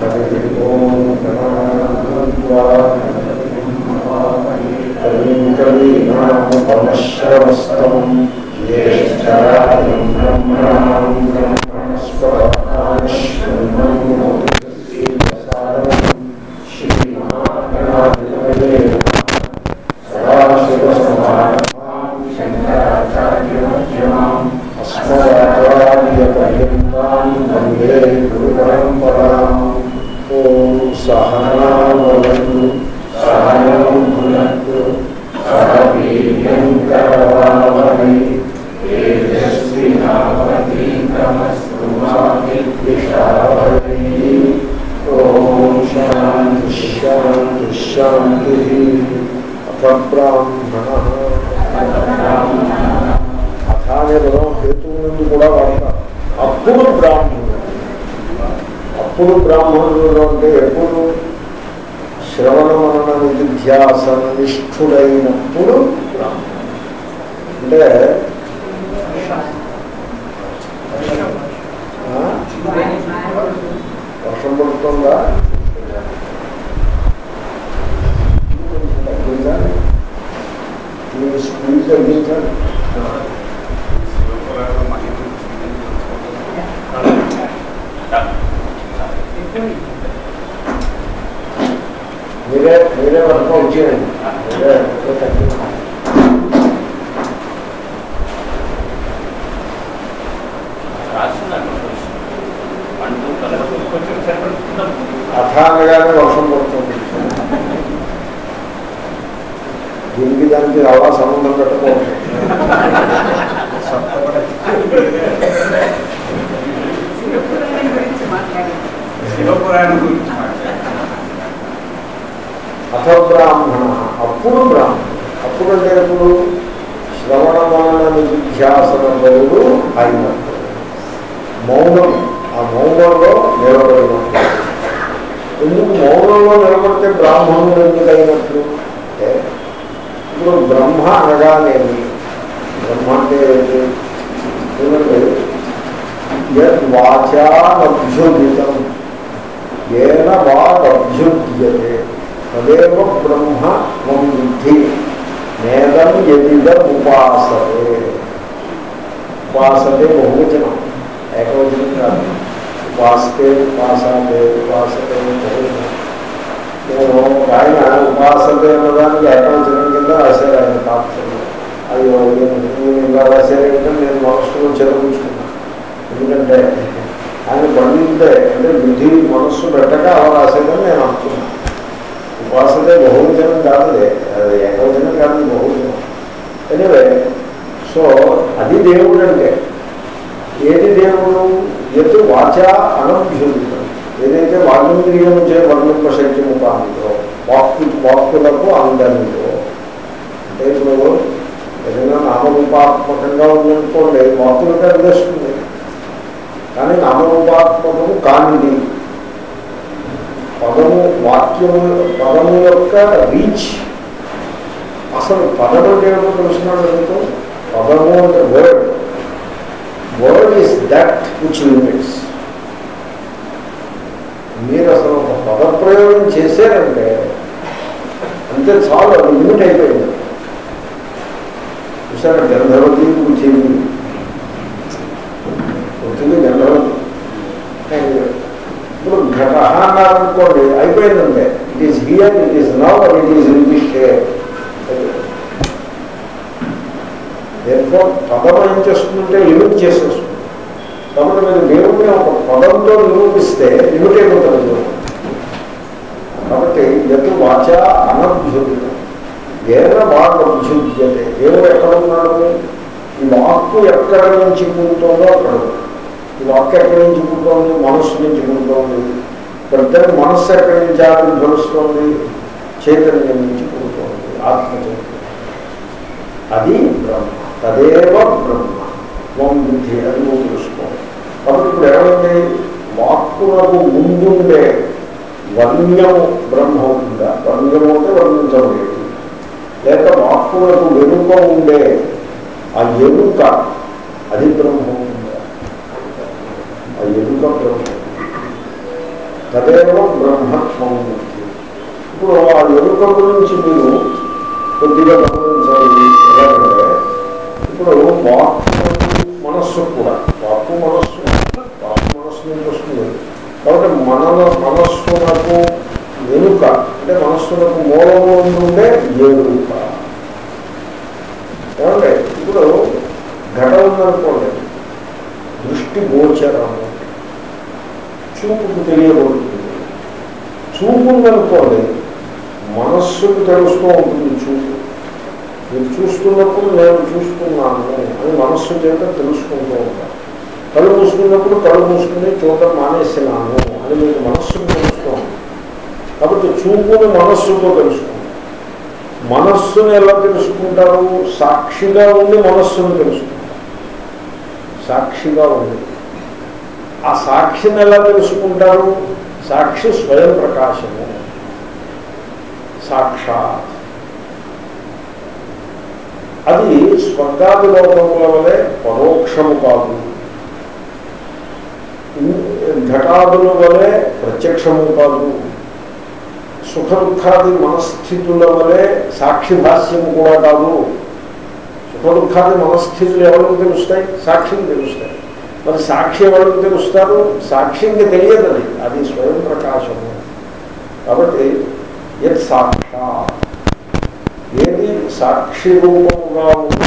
హరి ఓం కవీనామశ్రవస్తం జ్యేష్ఠరాజం బ్రహ్మణాం వందే గురు పరంపరాం ఓం సహనావతు సహనం భునత్తు సహ వీర్యం కరవావహై తేజస్వినావతీతమస్తు మా విద్విషావహై ఓం శాంతి శాంతి శాంతి అథ బ్రాహ్మణ అథ అనే పదం హేతువు నుండి కూడా వాడతారు అప్పుడు బ్రాహ్మణుడు అప్పుడు బ్రాహ్మణుడు అంటే ఎప్పుడు శ్రవణ మనన నిధిధ్యాసన నిష్ఠుడైనప్పుడు బ్రాహ్మణుడు అంటే ఆ? వర్షం పడుతుందా తగ్గించాలి మీరు స్పీడ్ తగ్గించాలి మీరే మీరే వర్కౌట్ చేయండి మీరే వర్కౌట్ తగ్గించాలి అథ అనగానే వర్షం పడుతుంది దీనికి దానికి అలా సంబంధం పెట్టకూడదు శివపురాణం గురించి మాట్లాడారు అథ బ్రాహ్మణ అప్పుడు బ్రాహ్మణ అప్పుడు అంటే ఎప్పుడు శ్రవణ మనన నిధ్యాసన బదులు అయినప్పుడు మౌనం ఆ మౌనంలో నిలబడినప్పుడు ఎందుకు మౌనంలో నిలబడితే బ్రాహ్మణుడు ఎందుకు అయినట్లు అంటే ఇప్పుడు బ్రహ్మ అనగానేమి బ్రహ్మ అంటే ఏంటి చూడండి యద్వాచానభ్యుదితం ఏన వాదభ్యుద్యతే తదేవ బ్రహ్మ మం బుద్ధి నేదం ఎదిదం ఉపాసతే ఉపాసతే బహువచనం ఏకవచనం కాదు ఉపాసతే ఉపాసతే ఉపాసతే బహువచనం నేను ఒక ఆయన ఉపాసతే అన్నదానికి ఏకవచనం కింద రాశారు ఆయన తాత్పర్యం అయ్యో నేను ఇలా రాశారంటే నేను మనస్సులో చదివించుకున్నాను ఎందుకంటే ఆయన పండితే అంటే విధి మనస్సు పెట్టక అలా రాసేదని నేను అనుకున్నాను ఉపాసతే బహువచనం కాదులే అది ఏకవచనం కాదు బహువచనం ఎనివే సో అది దేవుడు అంటే ఏది దేవుడు ఎటు వాచ అనభ్యుదితం ఏదైతే వాగ్ంద్రియం చే వర్ణింప శక్యము కానిదో వాక్కు వాక్కులకు అందనిదో అంటే ఇప్పుడు ఏదైనా నామరూపాత్మకంగా ఉందనుకోండి వాక్కులకు అందేస్తుంది కానీ నామరూపాత్మకము కానిది పదము వాక్యము పదము యొక్క రీచ్ అసలు పదము అంటే ఏమో తెలుసున్నాడు మీకు పదము అంటే word word is that which limits మీరు అసలు ఒక పదప్రయోగం చేశారంటే అంతే చాలు అది లిమిట్ అయిపోయింది చూసారా గంధర్వతి కూర్చేది వచ్చింది గంధర్వతి ఇప్పుడు ఘట అన్నారనుకోండి అయిపోయిందంటే it is here it is now it is in the share దేంతో పదం ఏం చేస్తుందంటే లిమిట్ చేసేస్తుంది కాబట్టి మీరు దేవుడిని ఒక పదంతో నిరూపిస్తే లిమిట్ అయిపోతుంది దేవుడు. కాబట్టి ఎటు వాచ అనభ్యుదితం ఏన వాగభ్యుద్యతే దేవుడు ఎక్కడ ఉన్నాడు ఈ వాక్కు ఎక్కడ నుంచి పుడుతుందో అక్కడ ఉంది. ఈ వాక్కు ఎక్కడి నుంచి పుడుతోంది మనస్సు నుంచి పుడుతోంది ప్రత్యేక మనస్సు ఎక్కడి నుంచి ఆవిర్భవిస్తోంది చైతన్యం నుంచి పుడుతోంది ఆత్మ చైతన్యం అది బ్రహ్మ తదేవ బ్రహ్మ త్వం బుద్ధి అది నువ్వు తెలుసుకోవాలి కాబట్టి ఇప్పుడు ఏమైంది వాక్కులకు ముందుండే వర్ణ్యము బ్రహ్మ అవుతుందా వర్ణ్యము అంటే వర్ణించబడేది లేక వాక్కులకు వెనుక ఉండే ఆ ఎరుక అది బ్రహ్మ అవుతుందా ఆ ఎరుక బ్రహ్మ తదేవ బ్రహ్మత్వం ఇప్పుడు ఆ ఎరుక గురించి మీరు కొద్దిగా గమనించాలి ఎలాగంటే ఇప్పుడు వాక్కు మనస్సు కూడా వాక్కు మనస్సు వాక్కు మనస్సు నుంచి వస్తుంది కాబట్టి మన మనస్సునకు వెనుక అంటే మనస్సునకు మూలంలో ఉండే ఎరుక ఏమంటే ఇప్పుడు ఘటన ఉందనుకోండి దృష్టి గోచరము చూపుకు తెలియబడుతుంది చూపు ఉందనుకోండి మనస్సుకు తెలుస్తూ ఉంటుంది చూపు మీరు చూస్తున్నప్పుడు నేను చూస్తున్నాను అని మనస్సు చేత తెలుసుకుంటూ ఉంటాను కళ్ళు మూసుకున్నప్పుడు కళ్ళు మూసుకుని చూడటం మానేసినాను అని మీకు మనస్సుకు తెలుస్తూ ఉంటుంది కాబట్టి చూపుని మనస్సుతో తెలుసుకుంటాం మనస్సును ఎలా తెలుసుకుంటారు సాక్షిగా ఉండి మనస్సును తెలుసుకుంటారు సాక్షిగా ఉంది ఆ సాక్షిని ఎలా తెలుసుకుంటారు సాక్షి స్వయం ప్రకాశము సాక్షాత్ అది స్వర్గాది లోకముల వలె పరోక్షము కాదు ఘటాదుల వలె ప్రత్యక్షము కాదు సుఖ దుఃఖాది మనస్థితుల వలె సాక్షి భాష్యము కూడా కాదు సుఖ దుఃఖాది మనస్థితులు ఎవరికి తెలుస్తాయి సాక్షికి తెలుస్తాయి మరి సాక్షి ఎవరికి తెలుస్తారు సాక్షికి తెలియదు అది అది స్వయం ప్రకాశము కాబట్టి యత్ సాక్షా ఏది సాక్షి రూపముగా ఉంది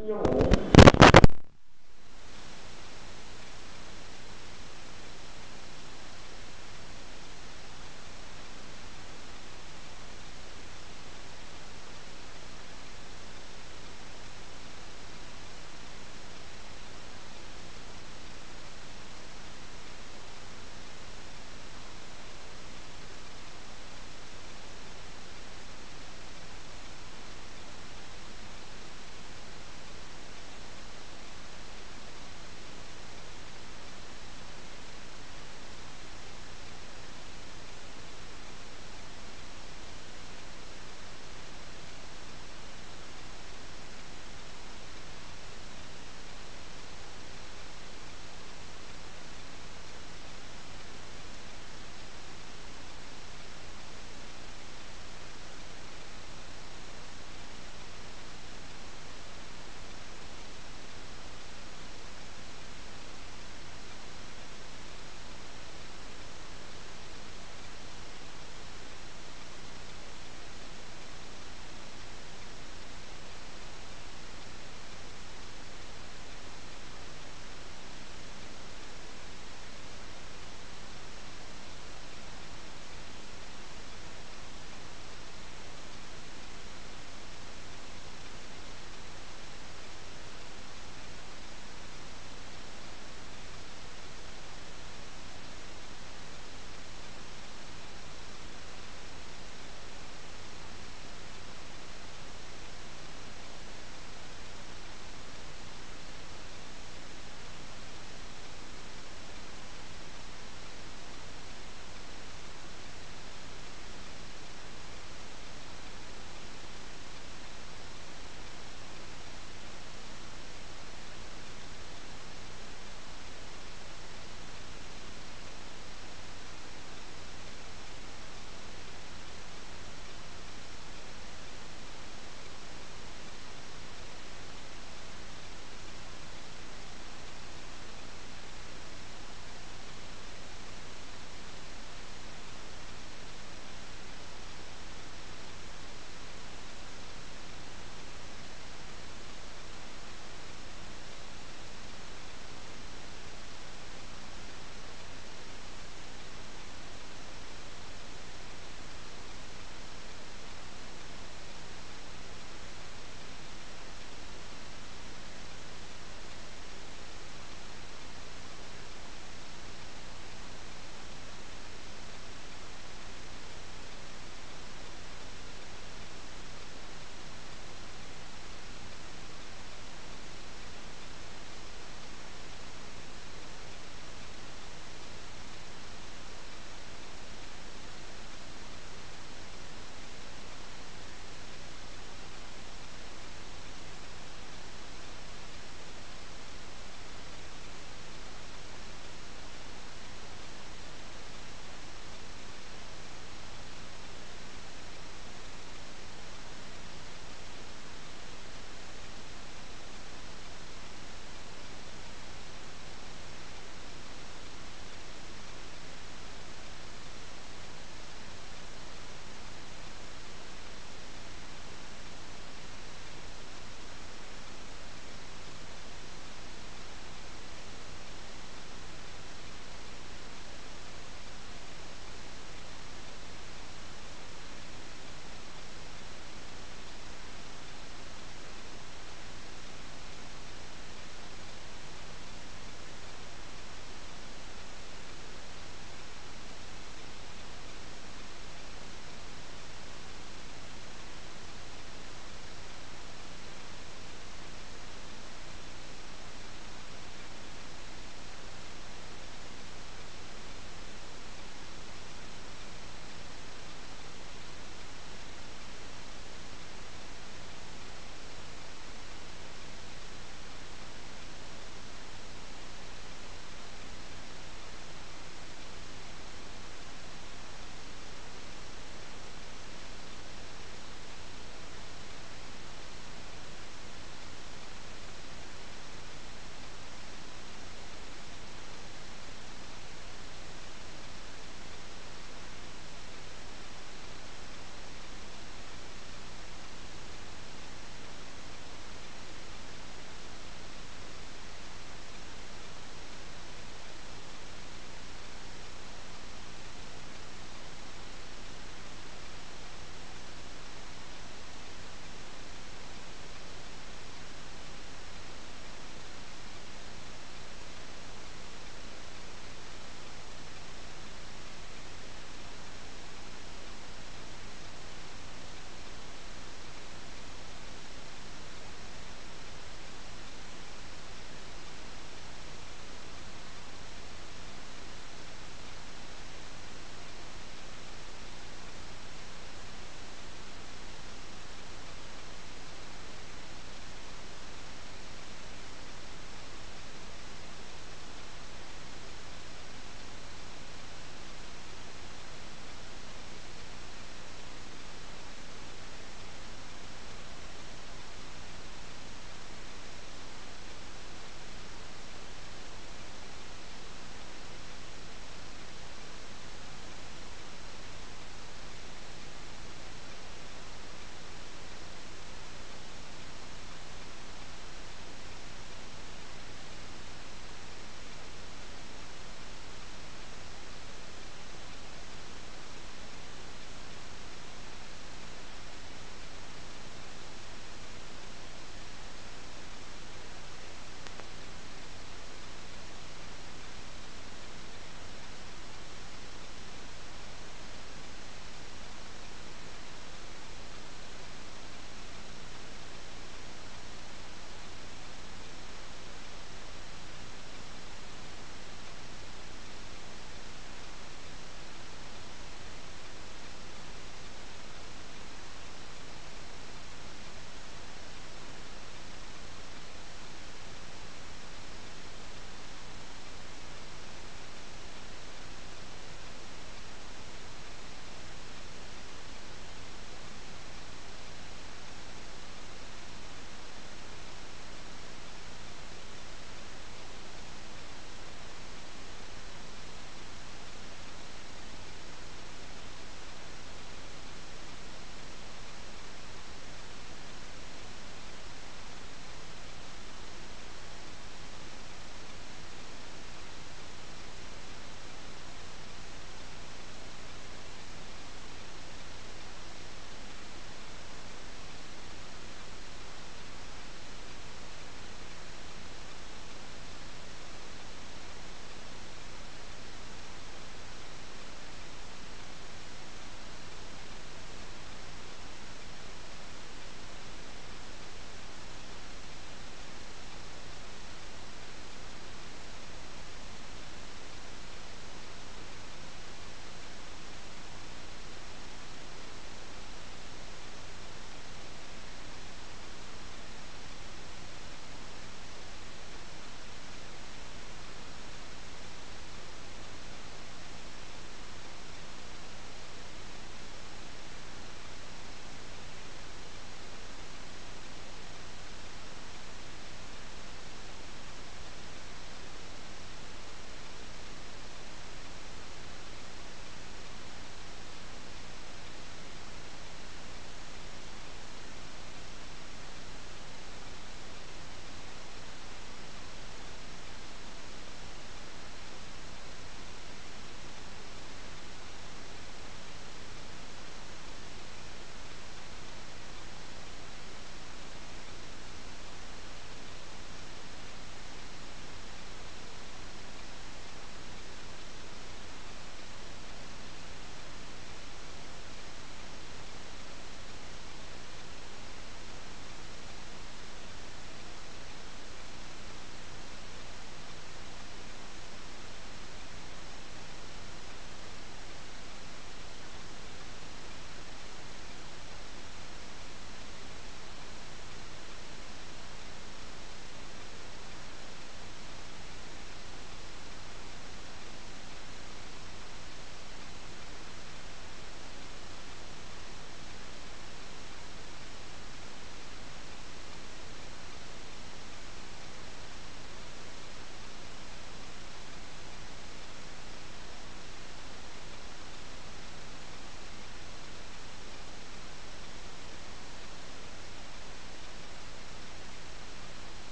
పుణ్యము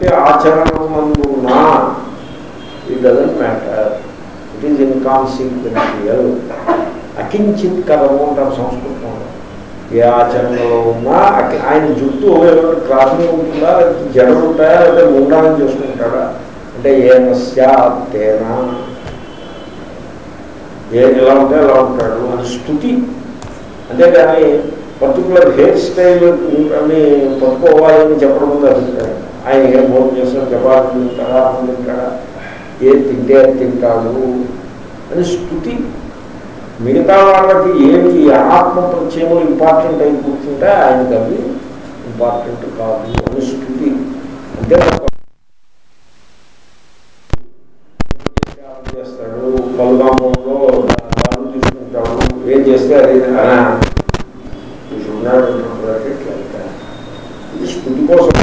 సంస్కృతి ఆచరణమందున్నా it doesn't matter it is inconsequential అకించిత్ కరము అంటారు సంస్కృతంలో ఏ ఆచరణలో ఉన్నా అకి- ఆయన జుట్టు ఏమైనా క్రాసింగ్ ఉంటుందా లేకపోతే జడలు ఉంటాయా లేకపోతే ముండానం చేసుకుంటాడా అంటే ఏన తేనా ఏ ఎలా ఉంటే ఎలా ఉంటాడు అని స్థుతి అంతేగాని పర్టికులర్ హెయిర్ స్టైల్ అని పట్టుకోవాలని చెప్పడం ఉంది అభిప్రాయం ఆయన ఏం భోజనం చేస్తాడు చపాతీ తింటాడా అన్నం తింటాడా ఏది తింటే అది తింటాడు అని స్థుతి మిగతా వాళ్ళకి ఏమి ఆత్మ ప్రత్యయములు ఇంపార్టెంట్ అయి కూర్చుంటే ఆయనకి అవి ఇంపార్టెంట్ కాదు అని స్థుతి అంటే తప్ప చేస్తాడు బలగామంలో దాన్ని తీసుకుంటాడు ఏం చేస్తే అది అనా ఉన్నాడు ఇది స్థుతి కోసం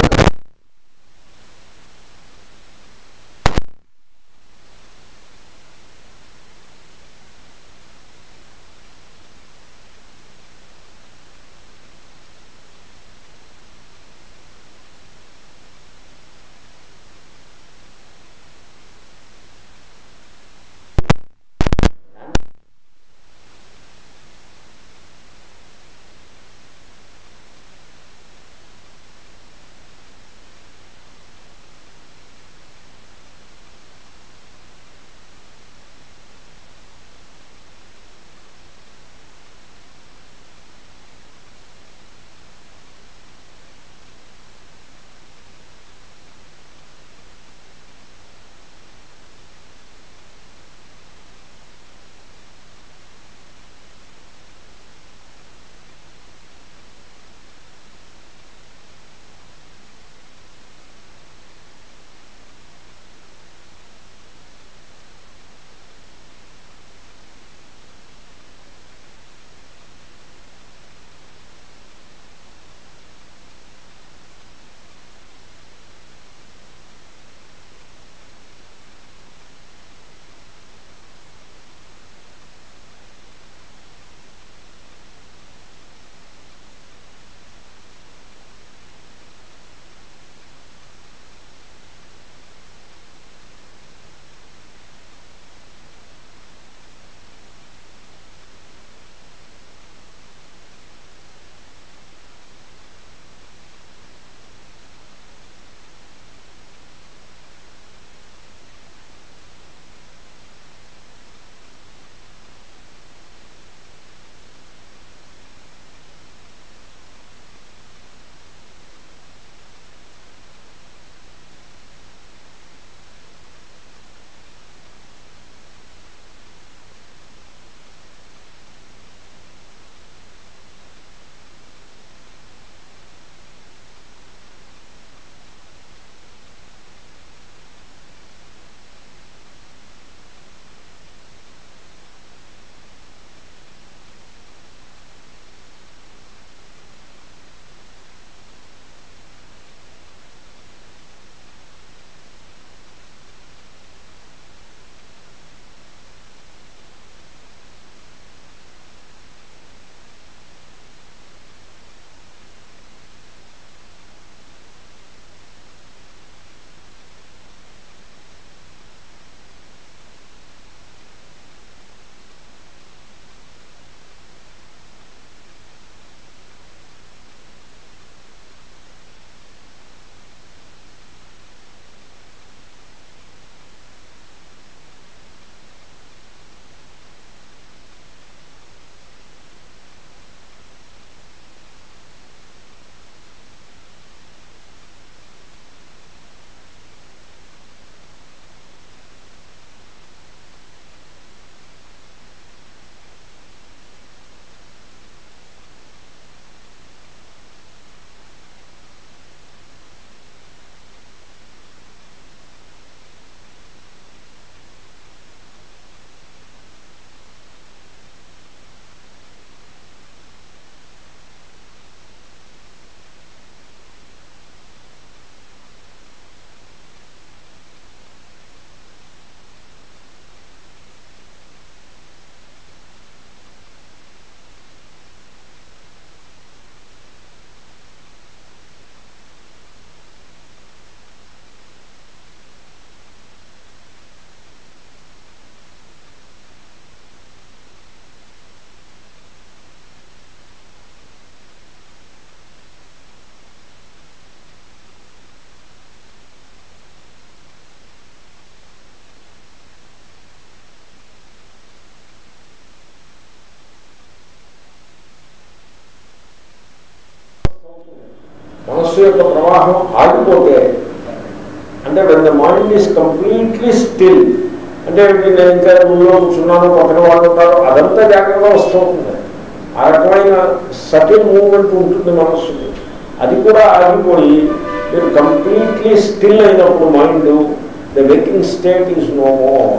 యొక్క ప్రవాహం ఆగిపోతే అంటే when the mind is completely still అంటే నేను ఇంకా రూమ్లో కూర్చున్నాను పక్కన వాళ్ళు ఉంటారు అదంతా జాగ్రత్త వస్తూ ఉంటుంది ఆ రకమైన సటిల్ మూమెంట్ ఉంటుంది మనస్సుకి అది కూడా ఆగిపోయి మీరు కంప్లీట్లీ స్టిల్ అయినప్పుడు mind the waking state is no more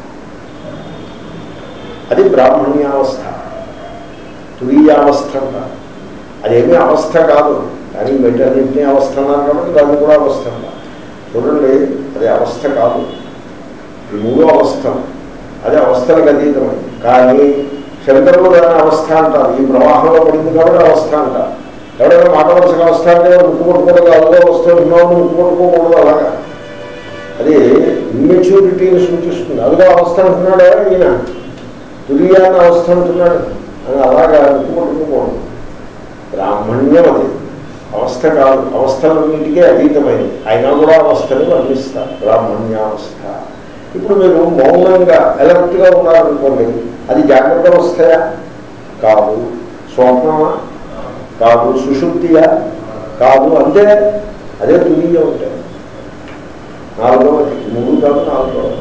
అది బ్రాహ్మణ్యావస్థ తురీయావస్థ అంటారు అదేమీ అవస్థ కాదు కానీ మెటర్నిటీ అవస్థ అన్నారు కాబట్టి దాన్ని కూడా అవస్థ అంటారు చూడండి అది అవస్థ కాదు ఈ మూడో అవస్థ అది అవస్థలకు అతీతమైంది కానీ శంకరులు దాని అవస్థ అంటారు ఈ ప్రవాహంలో పడింది కాబట్టి అవస్థ అంటారు ఎవరైనా మాట వరుసగా అవస్థ అంటే ముక్కు కొట్టుకోవడం అదో అవస్థ ఉన్నామని ముక్కు కొట్టుకోకూడదు అలాగా అది ఇమ్మెచ్యూరిటీని సూచిస్తుంది అదిగా అవస్థ అంటున్నాడు ఈయన తురియాన్న అవస్థ అంటున్నాడు అని అలాగా ముక్కు కొట్టుకోకూడదు బ్రాహ్మణ్యం అది అవస్థ కాదు అవస్థలన్నింటికే అతీతమైనది అయినా కూడా అవస్థని వర్ణిస్తారు బ్రాహ్మణ్యావస్థ ఇప్పుడు మీరు మౌనంగా ఎలర్ట్గా ఉన్నారనుకోండి అది జాగ్రత్త అవస్థయా కాదు స్వప్నమా కాదు సుషుప్తియా కాదు అంతే అదే తునీయం ఉంటే నాలుగవది మూడు కాదు నాలుగవది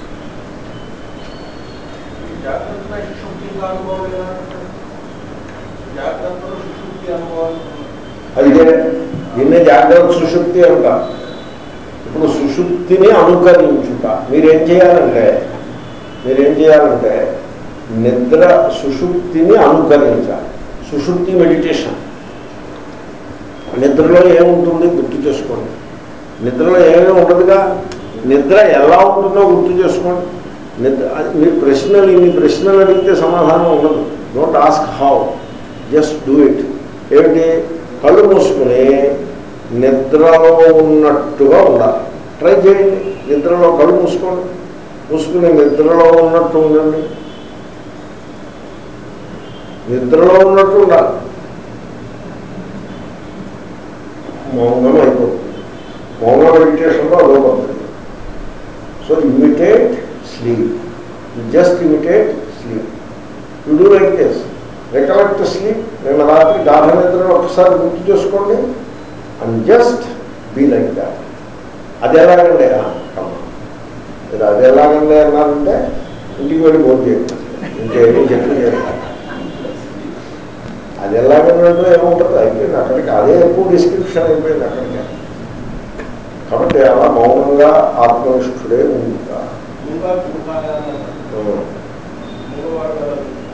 జాగ్రత్త సుశుద్ధి అనుభవం లేదా జాగ్రత్తలో సుశుద్ధి అనుభవాలు అయితే దీన్నే జాగ్రత్త సుషుప్తి అంటారు ఇప్పుడు సుషుప్తిని అనుకరించుట మీరేం చేయాలంటే మీరేం చేయాలంటే నిద్ర సుషుప్తిని అనుకరించాలి సుషుప్తి మెడిటేషన్ నిద్రలో ఏముంటుంది గుర్తు చేసుకోండి నిద్రలో ఏమీ ఉండదుగా నిద్ర ఎలా ఉంటుందో గుర్తు చేసుకోండి నిద్ర అది మీరు ప్రశ్నలు ఇన్ని ప్రశ్నలు అడిగితే సమాధానం ఉండదు don't ask how just do it ఏమిటి కళ్ళు మూసుకుని నిద్రలో ఉన్నట్టుగా ఉండాలి ట్రై చేయండి నిద్రలో కళ్ళు మూసుకోండి మూసుకుని నిద్రలో ఉన్నట్టు ఉండండి నిద్రలో ఉన్నట్టు ఉండాలి మౌనం అయిపోతుంది మౌన మెడిటేషన్లో అదో పద్ధతి so imitate sleep just imitate sleep you do like this recollect sleep నిన్న రాత్రి గాఢ నిద్రను ఒకసారి గుర్తు చేసుకోండి and just be like that అది ఎలాగండి కమ్మ మీరు అది ఎలాగండి అన్నారంటే ఇంటికి వెళ్ళి ఫోన్ చేయండి ఇంకేమీ చెప్పలేదు అది ఎలాగన్నట్టు ఏముంటుంది అయిపోయింది అక్కడికి అదే ఎక్కువ డిస్క్రిప్షన్ అయిపోయింది అక్కడికి కాబట్టి అలా మౌనంగా ఆత్మనిష్ఠుడే ఉంటా ఇంకా మూడవాడు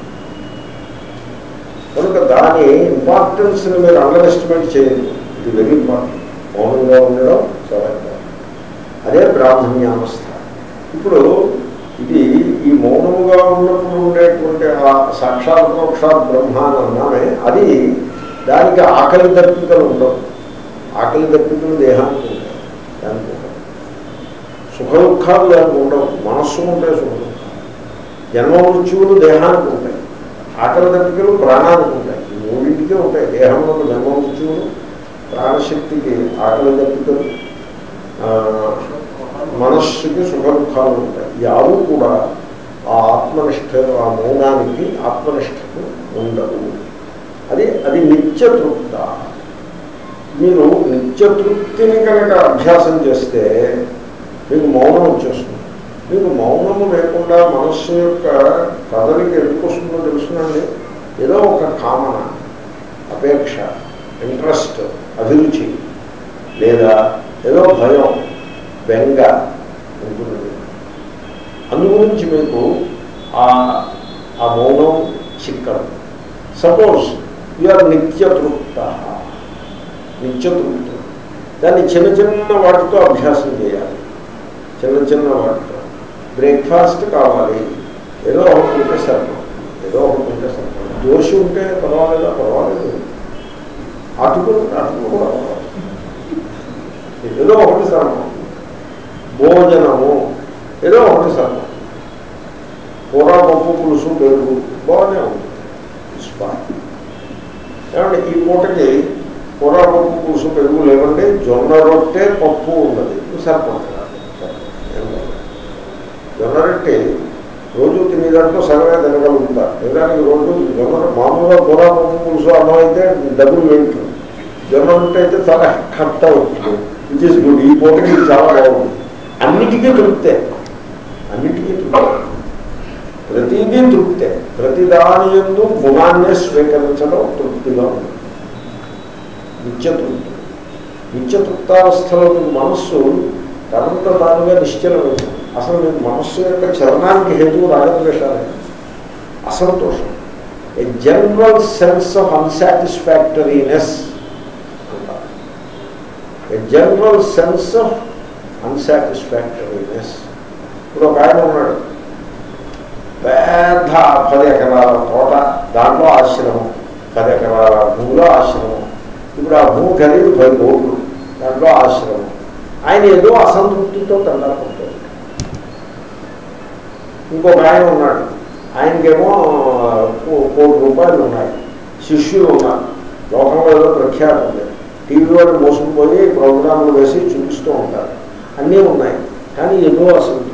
కనుక దాని ఇంపార్టెన్స్ని మీరు అండర్ ఎస్టిమేట్ చేయదు ఇది వెరీ ఇంపార్టెంట్ మౌనంగా ఉండడం చాలా ఇంపార్టెంట్ అదే బ్రాహ్మణ్యావస్థ ఇప్పుడు ఇది ఈ మౌనముగా ఉన్నప్పుడు ఉండేటువంటి ఆ సాక్షాత్ మోక్షాత్ బ్రహ్మ అని అన్నామే అది దానికి ఆకలి దప్పికలు ఉండవు ఆకలి దప్పికలు దేహానికి ఉంటాయి దానికి ఉండవు సుఖ దుఃఖాలు దానికి ఉండవు మనస్సు ఉంటే సుఖ దుఃఖాలు జన్మ మృత్యువులు దేహానికి ఉంటాయి ఆకలి దప్పికలు ప్రాణానికి ఉంటాయి ఈ మూడింటికే ఉంటాయి దేహంలో జన్మ మృత్యువులు ప్రాణశక్తికి ఆకలి దప్పికలు ఆ, మనస్సుకి సుఖ దుఃఖాలు ఉంటాయి ఈ ఆరు కూడా ఆ ఆత్మనిష్ట ఆ మౌనానికి ఆత్మనిష్టకు ఉండదు అది అది నిత్యతృప్త మీరు నిత్యతృప్తిని కనుక అభ్యాసం చేస్తే మీకు మౌనం వచ్చేస్తుంది మీకు మౌనము లేకుండా మనస్సు యొక్క కదలిక ఎందుకు వస్తుందో తెలుసునండి ఏదో ఒక కామన అపేక్ష ఇంట్రెస్ట్ అభిరుచి లేదా ఏదో భయం బెంగ ఉంటుంది అందు గురించి మీకు ఆ ఆ మౌనం చిక్కదు సపోజ్ ఆర్ నిత్యతృప్త నిత్యతృప్తులు దాన్ని చిన్న చిన్న వాటితో అభ్యాసం చేయాలి చిన్న చిన్న వాటితో బ్రేక్ఫాస్ట్ కావాలి ఏదో ఒకటి ఉంటే సరిపో ఏదో ఒకటి ఉంటే సరిపో దోష ఉంటే పర్వాలేదా పర్వాలేదు అటుకులు అటుకులు కూడా పర్వాలేదు. ఏదో ఒకటి సరిపో భోజనము ఏదో ఒకటి సరిపో కూర పప్పు పులుసు పెరుగు బాగానే ఉంది ఇస్పా ఏమంటే ఈ పూటకి కూర పప్పు పులుసు పెరుగు లేవంటే జొన్న రొట్టె పప్పు ఉన్నది సరిపోతుంది జొన్న రొట్టె రోజు తినేదాంట్లో సగమే తినగలుగుతారు నిజానికి రోజు జొన్న మామూలుగా కూర పప్పు పులుసు అన్నం అయితే డబ్బులు వెళ్తుంది జొన్న రొట్టె అయితే చాలా కట్ట అవుతుంది విచ్ ఇస్ గుడ్ ఈ పూటకి ఇది చాలా బాగుంది అన్నిటికీ తృప్తే అన్నిటికీ తృప్తే ప్రతిదీ తృప్తే ప్రతి దాని ఎందు గుణాన్ని స్వీకరించడం తృప్తిగా ఉంది నిత్యతృప్తి నిత్యతృప్తావస్థలో మీకు మనస్సు తనంత తానుగా నిశ్చలమైంది అసలు మీకు మనస్సు యొక్క చలనానికి హేతువు రాగద్వేషాలే అసంతోషం a general sense of unsatisfactoriness a general sense of unsatisfactoriness ఇప్పుడు ఒక ఆయన ఉన్నాడు పెద్ద పది ఎకరాల తోట దాంట్లో ఆశ్రమం పది ఎకరాల భూమిలో ఆశ్రమం ఇప్పుడు ఆ భూమి ఖరీదు పది కోట్లు దాంట్లో ఆశ్రమం ఆయన ఏదో అసంతృప్తితో తండాడుకుంటాడు ఇంకొక ఆయన ఉన్నాడు ఆయనకేమో కో- కోటి రూపాయలు ఉన్నాయి శిష్యులు ఉన్నారు లోకంలో ఏదో ప్రఖ్యాతి ఉంది టీవీలో మోసుకుపోయి ప్రోగ్రాంలు వేసి చూపిస్తూ ఉంటారు అన్నీ ఉన్నాయి కానీ ఏదో అసంతృప్తి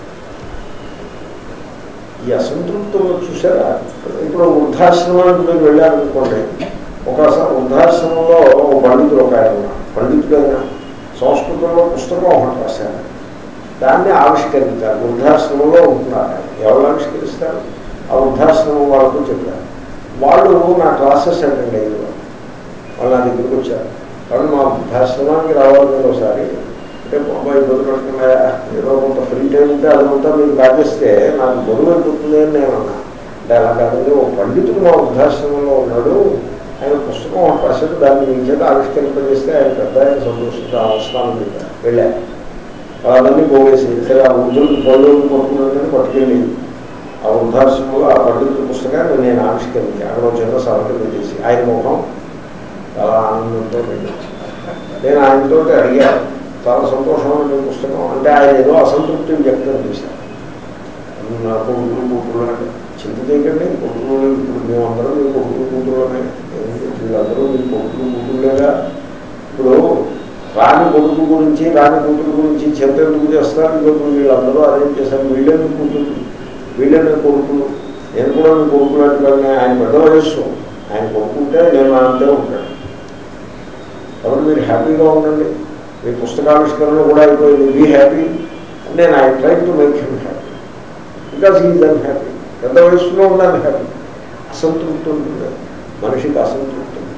ఈ అసంతృప్తులు చూసారా ఇప్పుడు వృద్ధాశ్రమానికి మీరు వెళ్ళారనుకోండి ఒక స- వృద్ధాశ్రమంలో ఒక పండితుడు ఒక ఆయన ఉన్నాడు పండితుడైన సంస్కృతంలో పుస్తకం ఒకటి రాశారు దాన్ని ఆవిష్కరించారు వృద్ధాశ్రమంలో ఉంటున్నారు ఆయన. ఎవరు ఆవిష్కరిస్తారు ఆ వృద్ధాశ్రమం వాళ్ళకు చెప్పారు వాళ్ళు నా క్లాసెస్ అటెండ్ అయ్యారు వాళ్ళు నా దగ్గరికి వచ్చారు వాళ్ళు మా వృద్ధాశ్రమానికి రావాలి మీరు ఒకసారి అంటే బాబాయ్ ఇబ్బంది పడుతున్నా ఏదో కొంత ఫ్రీ టైం ఉంటే అదంతా మీరు కాజేస్తే నాకు బరువు అయిపోతుంది అని నేను అన్నా అంటే అలా కాదండి ఒక పండితుడు మా వృద్ధాశ్రమంలో ఉన్నాడు ఆయన పుస్తకం ఒకటి రాశాడు దాన్ని మీ చేత ఆవిష్కరింపజేస్తే ఆయన పెద్ద ఆయన సంతోషించి ఆ అవసరాన్ని పెట్టారు వెళ్ళారు వాళ్ళన్నీ పోగేసి సరే ఆ వృద్ధులకు పళ్ళు పట్టుకున్నాడని పట్టుకెళ్ళి ఆ వృద్ధాశ్రమంలో ఆ పండితుల పుస్తకాన్ని నేను ఆవిష్కరించాను అక్కడ ఒక చిన్న సభకు చేసి ఆయన ముఖం చాలా ఆనందంతో వెళ్ళాను నేను ఆయనతో అడిగాను చాలా సంతోషమైన పుస్తకం అంటే ఆయన ఏదో అసంతృప్తిని వ్యక్తం చేశారు నా కొడుకులు కూతురు అంటే చింత చేయకండి కొడుకులు ఇప్పుడు మేమందరం మీ కొడుకులు కూతురునే వీళ్ళందరూ మీ కొడుకులు కూతురులేగా ఇప్పుడు రాని కొడుకు గురించి రాని కూతురు గురించి చింత ఎందుకు చేస్తారు ఇప్పుడు వీళ్ళందరూ అరేంజ్ చేశారు వీళ్ళని కూతురు వీళ్ళని కొడుకులు నేను కూడా మీ కొడుకులు అంటే ఆయన పెద్ద వయస్సు ఆయన కొడుకుంటే నేను అంతే ఉంటాను కాబట్టి మీరు హ్యాపీగా ఉండండి మీ పుస్తకావిష్కరణ కూడా అయిపోయింది బీ హ్యాపీ నేను I try to make him happy because is unhappy పెద్ద వయసులో ఉన్నాను హ్యాపీ అసంతృప్తి ఉంటుంది మనిషికి అసంతృప్తి ఉంటుంది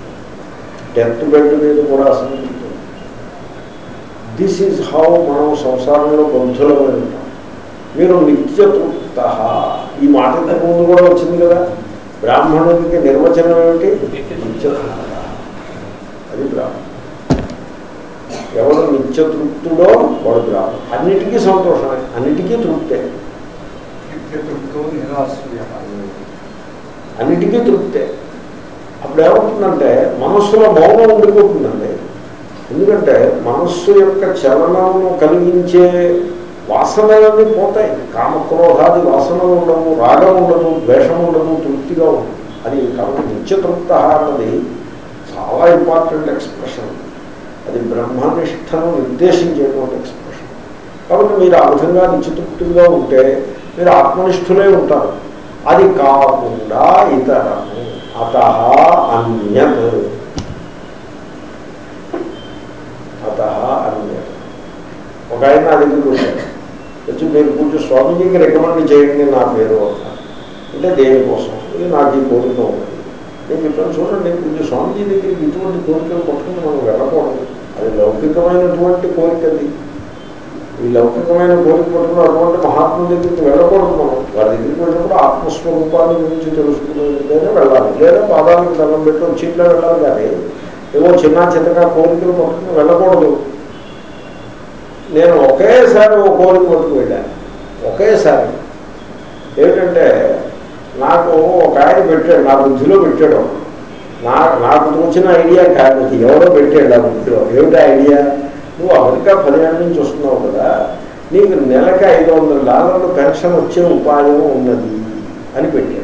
డెత్ బెడ్ మీద కూడా అసంతృప్తి ఉంటుంది దిస్ ఈజ్ హౌ మనం సంసారంలో బంధులమై ఉంటాం మీరు నిత్యతృప్త ఈ మాట ఇంతకు ముందు కూడా వచ్చింది కదా బ్రాహ్మణుడికి నిర్వచనం ఏమిటి నిత్యతృప్త అది బ్రాహ్మణుడు ఎవరు నిత్యతృప్తుడో వాడు బ్రాహ్మణుడు అన్నిటికీ సంతోషమే అన్నిటికీ తృప్తే నిత్యతృప్తో నిరాశ్రయ అన్నిటికీ తృప్తే అప్పుడు ఏమవుతుందంటే మనస్సులో మౌనం ఉండిపోతుందండి ఎందుకంటే మనస్సు యొక్క చలనము కలిగించే వాసనలన్నీ పోతాయి కామక్రోధాది వాసనలు ఉండవు రాగం ఉండదు ద్వేషం ఉండదు తృప్తిగా ఉండదు అది కాబట్టి నిత్యతృప్త అన్నది చాలా ఇంపార్టెంట్ ఎక్స్ప్రెషన్ అది బ్రహ్మనిష్టను నిర్దేశించేటువంటి ఎక్స్ప్రెషన్ కాబట్టి మీరు ఆ విధంగా నిత్యతృప్తిగా ఉంటే మీరు ఆత్మనిష్ఠులే ఉంటారు అది కాకుండా ఇతరము అత అన్యత్ అత అన్యత్ ఒక ఆయన నా దగ్గరికి వచ్చాడు వచ్చి మీరు కొంచెం స్వామీజీకి రికమెండ్ చేయండి నా పేరు అన్నారు. అంటే దేనికోసం ఇది నాకు ఈ కోరిక ఉన్నది నేను చెప్పాను చూడండి కొంచెం స్వామీజీ దగ్గరికి ఇటువంటి కోరికలు పట్టుకుని మనం వెళ్ళకూడదు అది లౌకికమైనటువంటి కోరిక అది ఈ లౌకికమైన కోరిక పట్టుకుని అటువంటి మహాత్ముల దగ్గరికి వెళ్ళకూడదు మనం వారి దగ్గరికి వెళ్ళినప్పుడు ఆత్మస్వరూపాన్ని గురించి తెలుసుకునేందుకైనా వెళ్ళాలి లేదా పాదాలకు దండం పెట్టి వచ్చి ఇట్లా వెళ్ళాలి కానీ ఏవో చిన్న చిన్నగా కోరికలు పట్టుకుని వెళ్ళకూడదు నేను ఒకేసారి ఓ కోరిక పట్టుకు వెళ్ళాను ఒకేసారి ఏమిటంటే నాకు ఒక ఆయన పెట్టాడు నా బుద్ధిలో పెట్టాడు ఒకడు. నా నాకు తోచిన ఐడియా కాదు ఇది ఎవరో పెట్టాడు నా బుద్ధిలో ఏమిటి ఐడియా నువ్వు అమెరికా పదిహేను నుంచి వస్తున్నావు కదా నీకు నెలకి ఐదు వందల డాలర్లు పెన్షన్ వచ్చే ఉపాయం ఉన్నది అని పెట్టాడు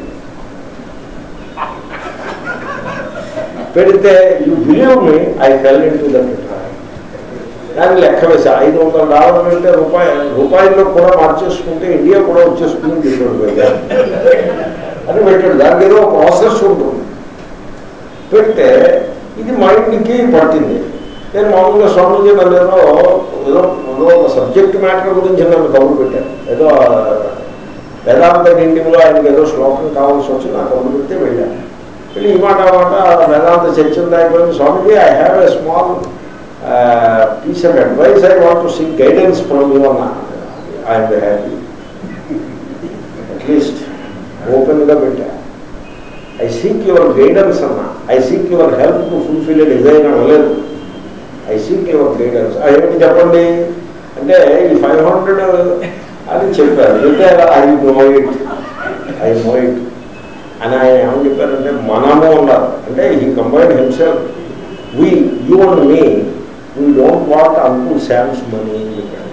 పెడితే you believe me I fell into that దాన్ని లెక్క వేసి ఐదు వందల డాలర్లు అంటే రూపాయి రూపాయల్లో కూడా మార్చేసుకుంటే ఇండియా కూడా వచ్చేసుకుంది చెప్పాడు పోయా అని పెట్టాడు దానికి ఏదో ప్రాసెస్ ఉంటుంది పెడితే ఇది మైండ్కి పట్టింది నేను మామూలుగా స్వామిజీ నన్ను ఏదో ఏదో ఏదో ఒక సబ్జెక్ట్ మ్యాటర్ గురించి నన్ను కబురు పెట్టాను ఏదో వేదాంత హిందీలో ఆయనకి ఏదో శ్లోకం కావాల్సి వచ్చి నాకు కబురు పెడితే వెళ్ళాను వెళ్ళి ఈ మాట ఆ మాట వేదాంత చర్చ అయిపోయింది Swamiji I have a small piece of advice I want to see guidance from you అన్న ఐఎమ్ హ్యాపీ అట్లీస్ట్ ఓపెన్గా పెట్టా ఐ సీక్ యువర్ గైడెన్స్ అన్న I seek your help to fulfil a design అనలేదు ఐ సీక్ యువర్ గైడెన్స్ ఏంటి చెప్పండి అంటే ఈ five hundred అని చెప్పారు చెప్తే I know it I know it అని ఆయన ఏమని చెప్పారంటే మనము ఉన్నారు అంటే ఈ combine himself we you and me we don't want uncle Sam's money అని చెప్పారు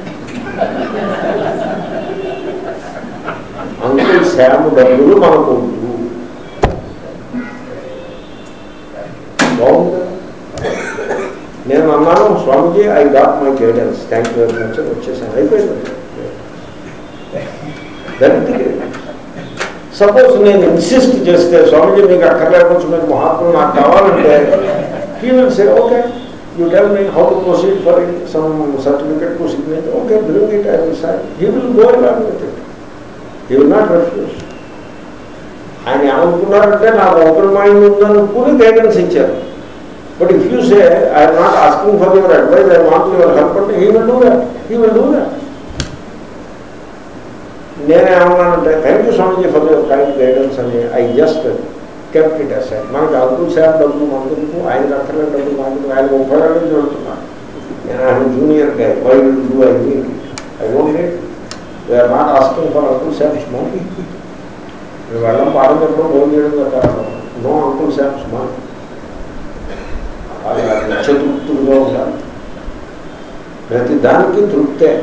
అంకుల్ శామ్ డబ్బులు మనకు వద్దు. బాగుంది నేను అన్నాను Swamiji I got my guidance thank you very much అని వచ్చేసాను అయిపోయింది దరిద్ర సపోజ్ నేను ఇన్సిస్ట్ చేస్తే స్వామిజీ మీకు అక్కర్లేకపోవచ్చు మీరు మహాత్ములు నాకు కావాలంటే he will say okay you tell me how to proceed for it some certificate to signature okay bring it I will sign he will go along with it he will not refuse ఆయన ఏమనుకున్నారంటే నాకు open mind ఉందనుకుని guidance ఇచ్చారు but if you say I'm not asking for your advice I want your help అంటే he will do that he will do that నేనేమన్నానంటే thank you Swamiji for your kind guidance అని I just kept it aside మనకి uncle sir డబ్బులు మనకు ఆయన అక్కర్లేదు డబ్బులు మనకు ఆయన ముప్పై ఏళ్ళ నుంచి వెళ్తున్నాను నేను ఆయన junior guy why will do I need I don't need they are not asking for uncle sir's money మీరు వెళ్ళం పాఠం చెప్పడం ఫోన్ చేయడం కదా నో అంకుల్ సార్స్ మనీ అది చతుర్థులుగా ఉండాలి ప్రతి దానికి తృప్తే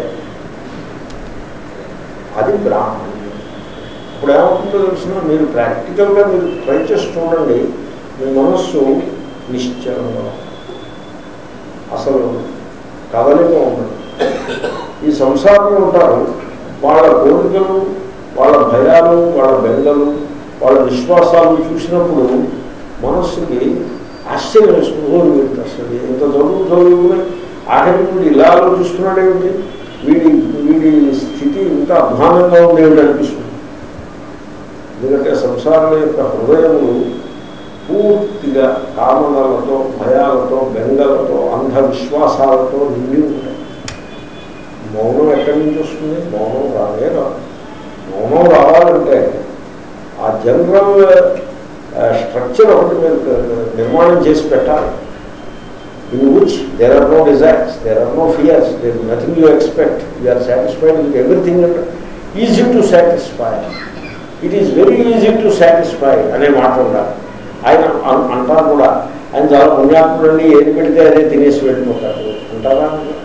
అది బ్రాహ్మణ్యం ఇప్పుడు ఏమవుతుందో తెలిసిన మీరు ప్రాక్టికల్గా మీరు ట్రై చేసి చూడండి మీ మనస్సు నిశ్చలంగా అసలు కదలిక ఉండదు ఈ సంసారంలో ఉంటారు వాళ్ళ కోరికలు వాళ్ళ భయాలు వాళ్ళ బెంగలు వాళ్ళ విశ్వాసాలు చూసినప్పుడు మనస్సుకి ఆశ్చర్యం వేస్తుంది ఓరు వీడికి అసలు ఇంత చదువు చదువుకుని ఆఖరి నుండి ఇలా ఆలోచిస్తున్నాడు ఏమిటి వీడి వీడి స్థితి ఇంత అధ్వానంగా ఉండేవి అనిపిస్తుంది ఎందుకంటే సంసారం యొక్క హృదయములు పూర్తిగా కామనలతో భయాలతో బెంగలతో అంధవిశ్వాసాలతో నిండి ఉంటాయి మౌనం ఎక్కడి నుంచి వస్తుంది మౌనం రానే రాదు మౌనం రావాలంటే ఆ జనరల్ స్ట్రక్చర్ ఒకటి మీరు నిర్మాణం చేసి పెట్టాలి in which there are no desires there are no fears there nothing you expect you are satisfied with everything easy to satisfy it is very easy to satisfy అనే మాట ఉండాలి ఆయన అన్- అంటారు కూడా ఆయన చాలా పుణ్యాత్ముడండి ఏది పెడితే అదే తినేసి వెళ్ళిపోతారు అంటారా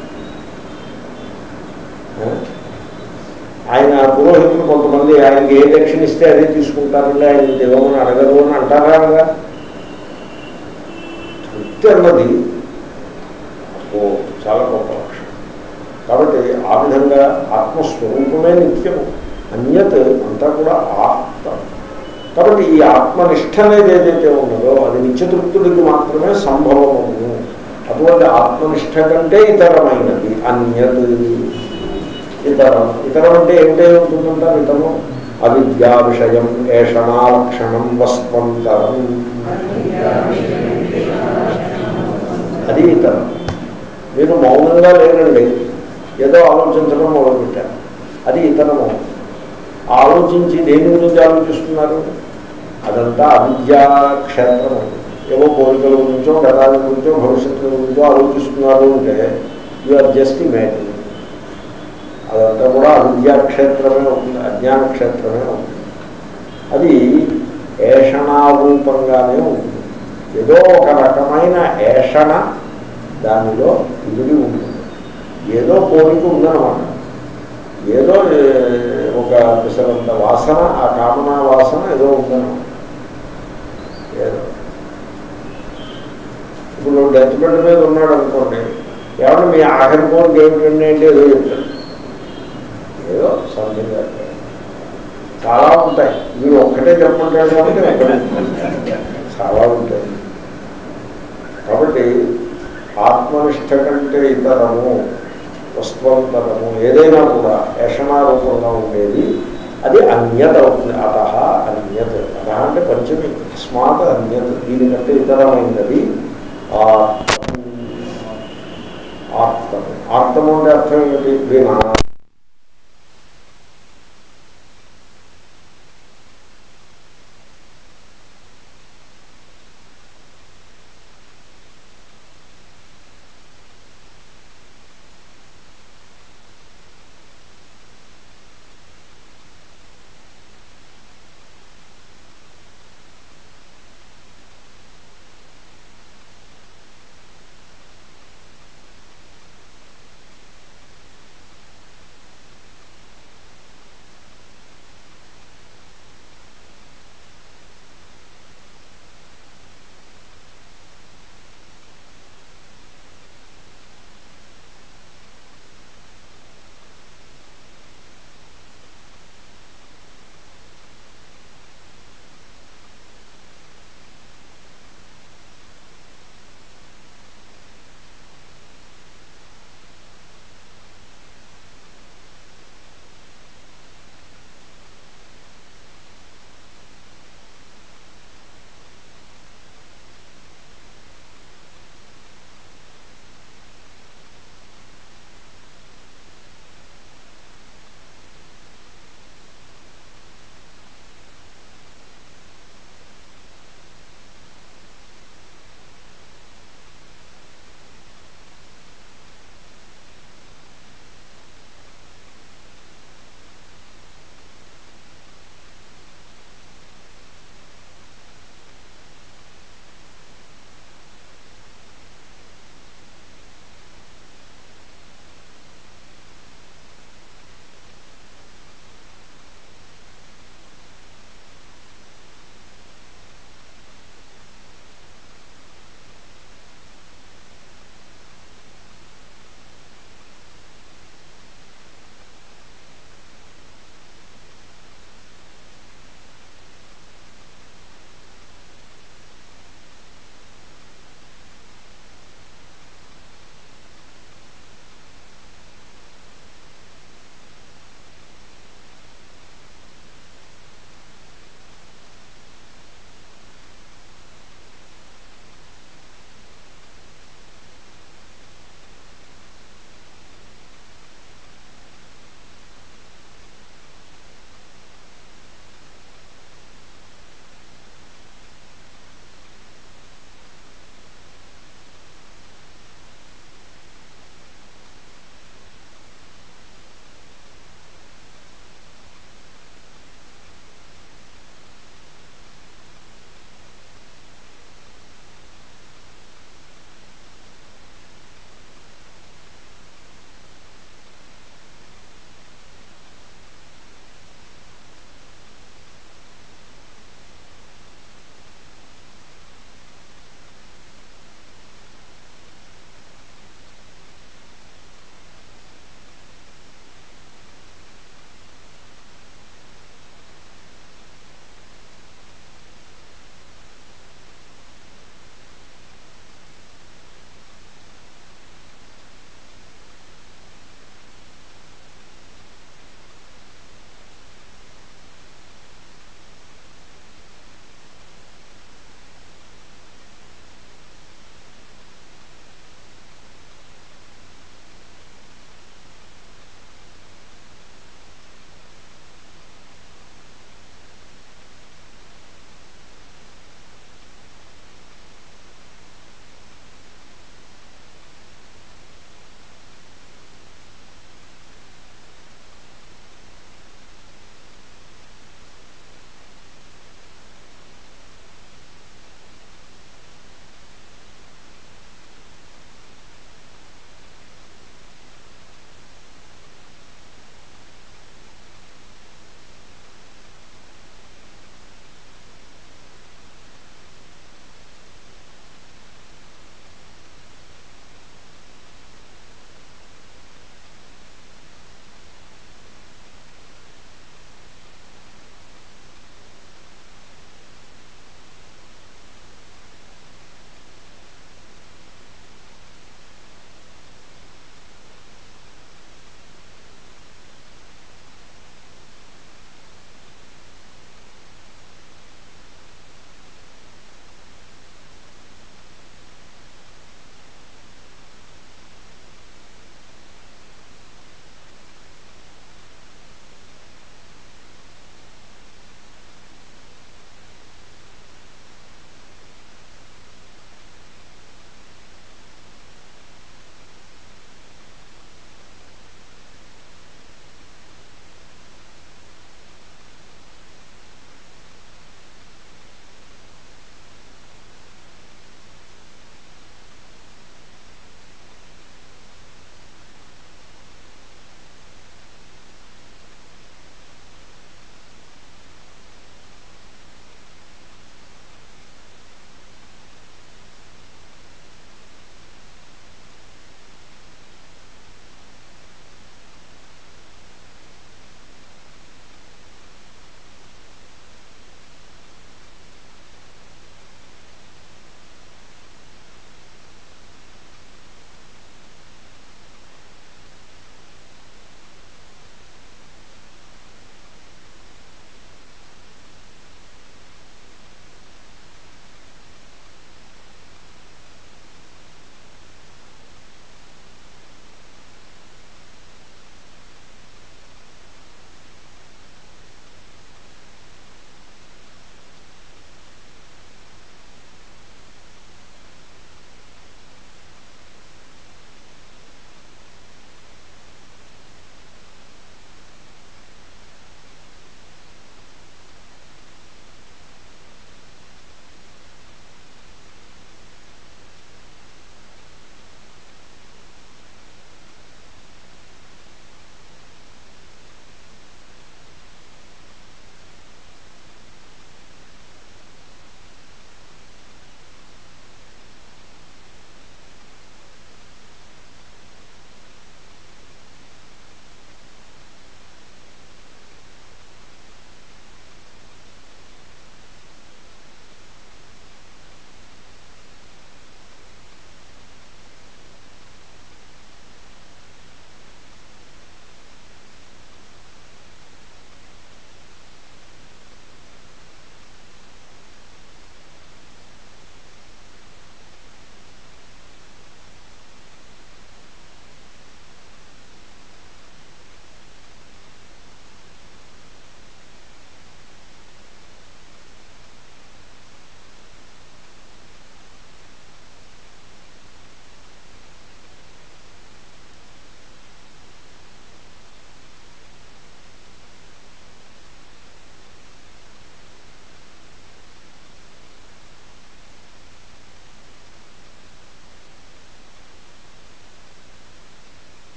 ఆ? ఆయన పురోహితులు కొంతమంది ఆయనకి ఏ దక్షిణ ఇస్తే అదే తీసుకుంటారండి ఆయన ఇవ్వమని అడగరు అని అంటారా అనగా తృప్తి అన్నది ఓ చాలా గొప్ప లక్షణం కాబట్టి ఆ విధంగా ఆత్మస్వరూపమే నిత్యము అన్యత్ అంతా కూడా ఆత్మ కాబట్టి ఈ ఆత్మనిష్ట అనేది ఏదైతే ఉన్నదో అది నిత్యతృప్తుడికి మాత్రమే సంభవము అటువంటి ఆత్మనిష్ట కంటే ఇతరమైనది అన్యత్ ఇతరం ఇతరం అంటే ఏమిటే ఉంటుందంటారు ఇతరం అవిద్యా విషయం ఏషణాలక్షణం వస్వంతరం అది ఇతరం మీరు మౌనంగా లేనండి ఏదో ఆలోచించడం మొదలుపెట్టారు అది ఇతరము ఆలోచించి దేని గురించి ఆలోచిస్తున్నారు అదంతా అవిద్యా క్షేత్రం అది ఏవో కోరికల గురించో గతాల గురించో భవిష్యత్తు గురించో ఆలోచిస్తున్నారు అంటే యు ఆర్ జస్ట్ ఇమాజిన్ అదంతా కూడా అవిద్యా క్షేత్రమే అవుతుంది అజ్ఞాన క్షేత్రమే అవుతుంది అది ఏషణారూపంగానే ఉంటుంది ఏదో ఒక రకమైన ఏషణ దానిలో ఇమిడి ఉంటుంది ఏదో కోరిక ఉందన్నమాట ఏదో ఏ, ఒక పిసరంత వాసన ఆ కామనా వాసన ఏదో ఉందన్నమాట ఏదో ఇప్పుడు డెత్ బెడ్ మీద ఉన్నాడు అనుకోండి ఎవరు మీ ఆఖరి కోరిక ఏమిటండి అంటే ఏదో చెప్తాడు ఏదో సంథింగ్ చాలా ఉంటాయి మీరు ఒక్కటే చెప్పంటాడు కాబట్టి ఒకటే. చాలా ఉంటాయి కాబట్టి ఆత్మనిష్ట కంటే ఇతరము వస్త్వంతరము ఏదైనా కూడా ఏషణారూపంగా ఉండేది అది అన్యత అవుతుంది అత అన్యత్ అత అంటే పంచమి స్మాత్ అన్యత్ దీనికంటే ఇతరమైనది ఆత్మం ఆత్మము ఆత్మము అంటే అర్థం ఏమిటి వినా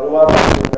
అనువాదం